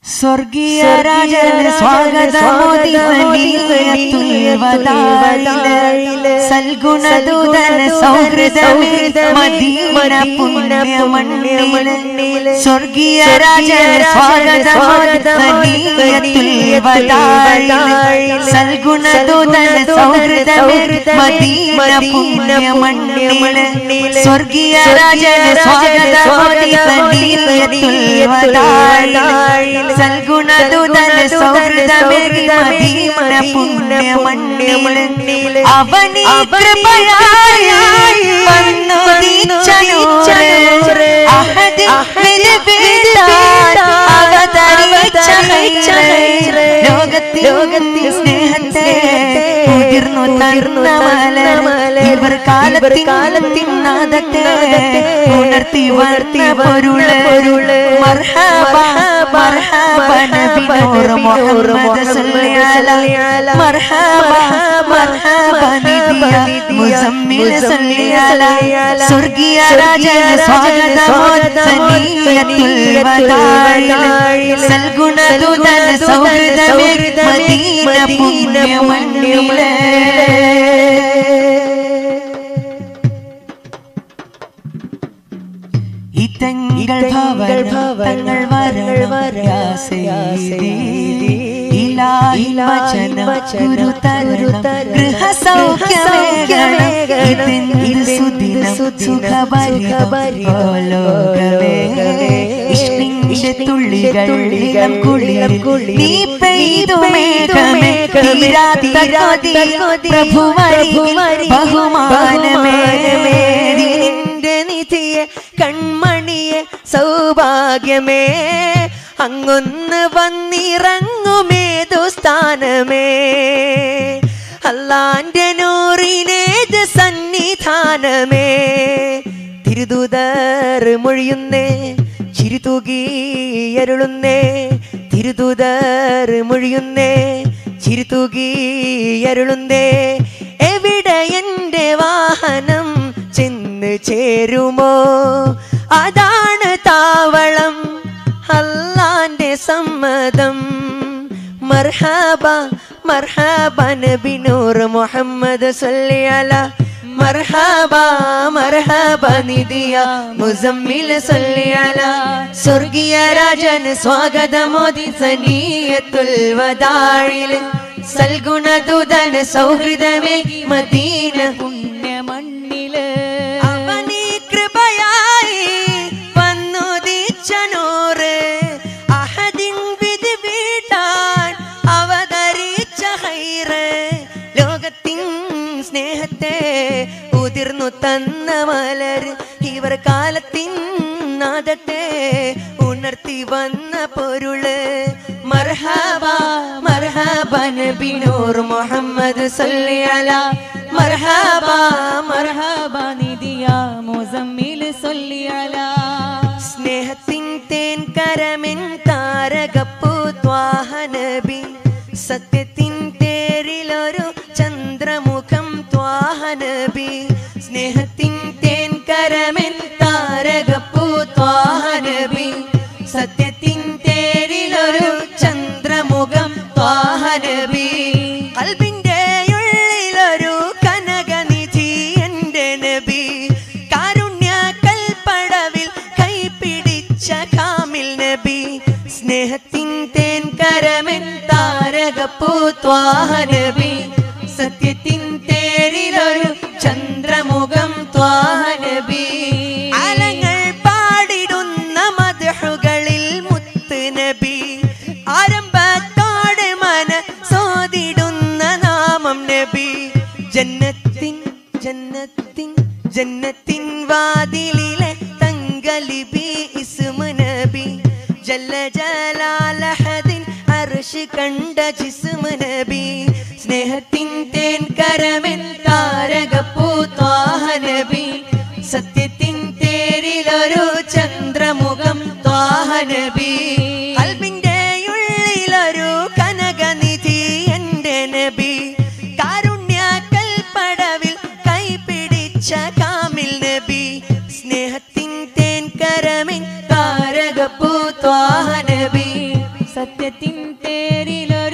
സ്വർഗീയ രാജന് സ്വാഗതമോദി സൽഗുണദൂതന സൗഹൃദമേ മദീന പുണ്യമണ്ണില് സ്വർഗീയ രാജന് സ്വാഗതമോദി സൽഗുണദൂതന സൗഹൃദമേ മദീന പുണ്യമണ്ണില് സ്വർഗീയ രാജന് സ്വാഗതമോദി സൽഗുണദൂതന സൗഹൃദമേകി മദീന പുണ്യമണ്ണില് അവനി കൃപയായി വന്നു ദീച്ചനൂറ് അഹദ് വിരുവിടാൻ അവതരിച്ച ഹൈറ്. ലോകത്തിൽ സ്നേഹത്തെ ഉതിർന്നു തരുന്ന മലർ ഇവർ കാലത്തിൻ കാലത്തിൻ നാദത്തെ ഉണർത്തി വർത്തി പൊരുള് പൊരുള് മർഹബ മർഹബ നബി നൂർ മുഹമ്മദ് സല്ലല്ലാഹു അലൈഹി മർഹബ മർഹബ നിദിയ മുസമ്മിൽ സല്ലല്ലാഹു സ്വർഗീയ രാജന സ്വാഗതമോദനീയത്തുൽ വദാഇൽ സൽഗുണദൂതന സൗഹൃദമേ മദീന പുണ്യമണ്ണിലേ ഇതങ്ങൾ ഭവനങ്ങൾ വരണ ഇലാഹി വചനം ഗുരുതരുതം ഗൃഹസൗഖ്യമേകണം ഇത് സുദിനം സുഖഭരിതോലോകമേ ഇഷ്കിന്റെ തുള്ളികൾ ഇളം കുളിരിൽ നീ പെയ്തു മേഘമേ തീരാത്ത കൊതി പ്രഭുവരി ബഹുമാനമേ നിന്റെ നിധിയെ കൺമണിയെ സൗഭാഗ്യമേ അങ്ങൊന്ന് വന്നിറങ്ങുമേതു സ്ഥാനമേ അല്ലാന്റെ നൂറിനേത് സന്നിധാനമേ തിരുദൂതർ മൊഴിയുന്നേ ചിരിതൂകിയരുളുന്നേ തിരുദൂതർ മൊഴിയുന്നേ ചിരിതൂകിയരുളുന്നേ എവിടെ എൻ്റെ വാഹനം ചെന്ന് ചേരുമോ അതാണ് താവളം അല്ലാന്റെ സമ്മതം മർഹബ മർഹബ നബി നൂർ മുഹമ്മദ് സല്ലി മർഹബ മർഹബ നിദിയ മുസമ്മിൽ സല്ലി സ്വർഗീയ രാജൻ സ്വാഗതമോദി സനീയത്തുൽ വദാഇൽ സൽഗുണദൂതൻ സൗഹൃദമേ മദീന പുണ്യമണ്ണില് അവനീ കൃപയായി വന്നു ദീച്ചനൂറ് അഹദിൻ വിധി വീട്ടാൻ അവതരിച്ച ഹൈറ് ലോകത്തിൻ സ്നേഹത്തെ ഉതിർന്നു തന്ന മലർ ഇവർ കാലത്തിൻ നാദത്തെ ഉണർത്തി വന്ന പൊരുള് മർഹബ മർഹബ നബി നൂർ മുഹമ്മദ് സല്ലി അലാ മർഹബ മർഹബ നിദിയ മുസമ്മിൽ സൊല്ലിയല സ്നേഹത്തിൻ തേൻ കരമിൻ താരകപ്പൂ ത്വാഹനബി സത്യത്തിൻ തേരിലൊരു ചന്ദ്രമുഖം ത്വാഹനബി സ്നേഹത്തിൻ തേൻ കരമിൻ താരകപ്പൂ ത്വാഹനബി സത്യത്തിൻ തേരിലൊരു ചന്ദ്രമുഖം ത്വാഹനബി കൽബിന്റെ ഉള്ളിലൊരു കനകനിധി എന്റെ നബി കാരുണ്യ കൽപ്പടവിൽ കൈപിടിച്ച കാമിൽ നബി സ്നേഹത്തിൻ തേൻ കരമൻ താരകപ്പൂ ത്വാഹ നബി സത്യത്തിൻ തേരിലൊരു ചന്ദ്രമുഖം ത്വാഹ നബി അലങ്ങൾ പാടിടുന്ന മധുകളിൽ മുത്ത് നബി ആരംഭത്തോടെ മന സോതിടുന്ന നാമം നബി ജന്നത്തിൻ ജന്നത്തിൻ ജന്നത്തിൻ വാതിലിലെ തങ്കലിബി ഇസ്മു നബി ജല്ല ജലാലഹദിൻ അർഷ് കണ്ട ജിസ്മു നബി സ്നേഹത്തിൻ തേൻ കരമെൻ താരകപ്പൂ ത്വാഹ നബി സത്യത്തിൻ തേരിലൊരു ചന്ദ്രമുഖം ത്വാഹ നബി കൽബിന്റെ ഉള്ളിലൊരു കനകനിധി എന്റെ നബി കാരുണ്യ കൽപ്പടവിൽ കൈപിടിച്ച കാമിൽ നബി സ്നേഹത്തിൻ തേൻ കരമിൻ താരകപ്പൂ ത്വാഹ നബി സത്യത്തിൻ തേരിലൊരു